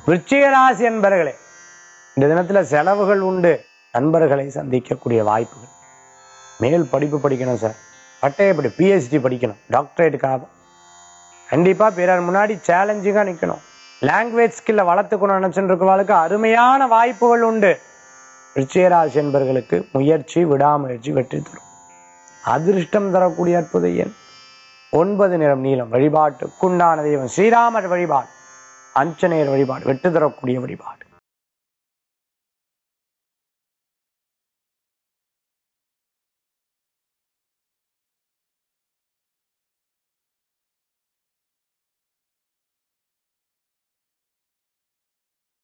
விருச்சிகராசி என்பர்களே இந்த தினத்துல செலவுகள் உண்டு நண்பர்களை சந்திக்கக்கூடிய வாய்ப்புகள் மேல் படிப்பு படிக்கணும் சார் பட்டய படி பிஹெச்டி படிக்கணும் டாக்டரேட்டுக்காக கண்டிப்பா பிறர் முன்னாடி சேலஞ்சிங்கா நிக்கணும் லாங்குவேஜ் ஸ்கில்ல வளர்த்துக்கணும் நினைச்சுட்டு இருக்கிறவங்களுக்கு அருமையான வாய்ப்புகள் உண்டு ரிச்சிகராசி என்பர்களுக்கு முயற்சி விடாமுயற்சி வெற்றி தரும் அதிர்ஷ்டம் தரக்கூடிய அற்புத எண் ஒன்பது நிறம் நீளம் வழிபாட்டுக்குண்டான தெய்வம் ஸ்ரீராமர் வழிபாடு அஞ்சனேயர் வழிபாடு வெற்றி தரக்கூடிய வழிபாடு